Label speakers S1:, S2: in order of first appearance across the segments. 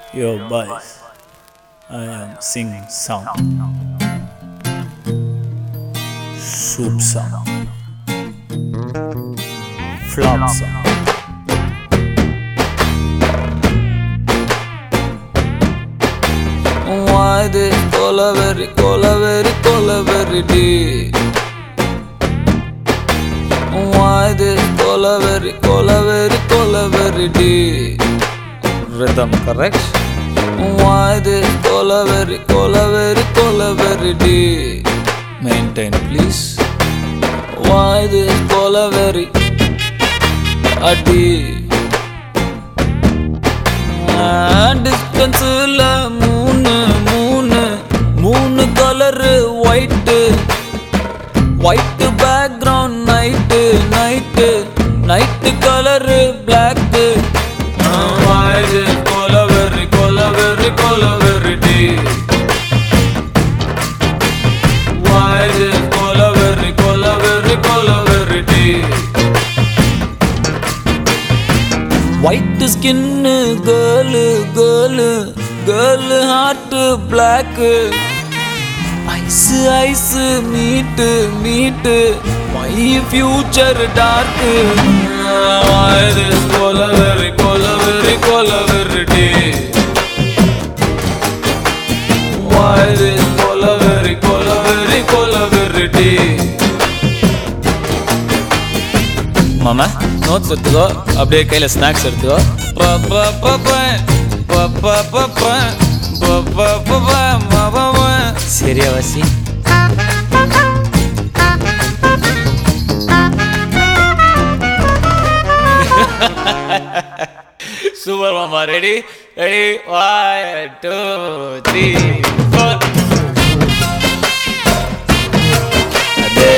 S1: Yo, boys, I am singing song. Soup song. Flop song.
S2: Why this colaveri, colaveri, colaveri D? Why this colaveri, colaveri, colaveri D? Rhythm correct? Why this colaveri, colaveri, colaveri D? Maintain please. Why this colaveri? A D. டிஸ்டன்ஸில் மூணு மூணு மூணு colour white white background night night night colour black கொலவெறி கொலவெறி கொலவெறி டி கொலவெறி கொலவெறி கொலவெறி டி white skin girl girl girl heart black eyes eyes meet meet my future dark கொலவெறி கொலவெறி கொலவெறி டே கொலவெறி கொலவெறி கொலவெறி டே மாமா நோட்ஸ் எடுத்துக்கோ அப்படியே கையில ஸ்நாக்ஸ் எடுத்துக்கோ ப, ப, ப, ப, ப, ப, ப, ப, ப, ப, ப, ப, ம, ப, ப. சரியா வாசி சூப்பர் மாமா ready ready one two three four அதே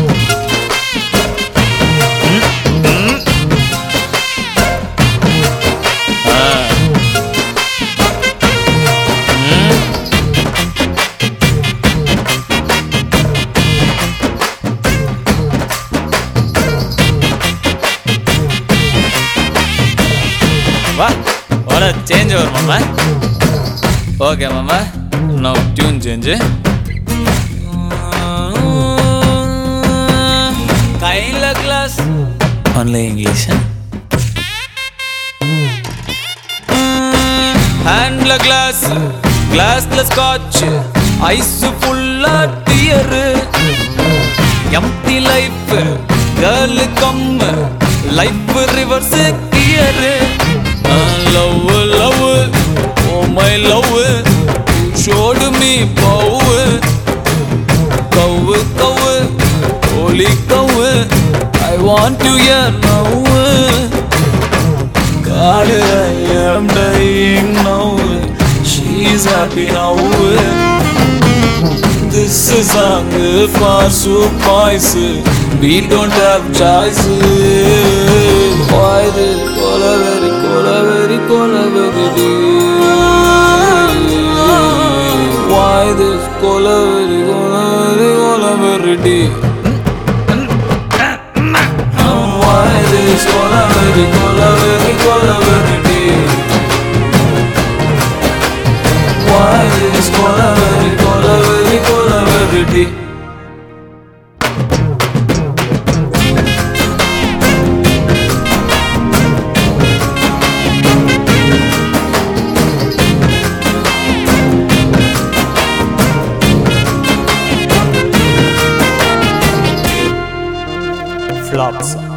S2: வா ஓட சேஞ்ச் வரும் மாமா ஓகே மாமா நோ டியூன் சேஞ்சு கையில் கிளாஸ் ஒன்லி இங்கிலீஷ் ஹேண்ட்ல கிளாஸ் கிளாஸ்ல ஸ்காட்ச் ஐஸ் ஃபுல்லா tear empty life girl come life reverse gear love love oh my love showed me bow cow cow holy cow I want you here now God, I am dying now. She's happy now. This is song for soup boys. We don't have choice. Why this cola very cola very cola very deep? Why this cola very cola very cola very deep? Why this cola very cola very cola very deep? Why this cola very cola very cola very deep?
S1: Flop song.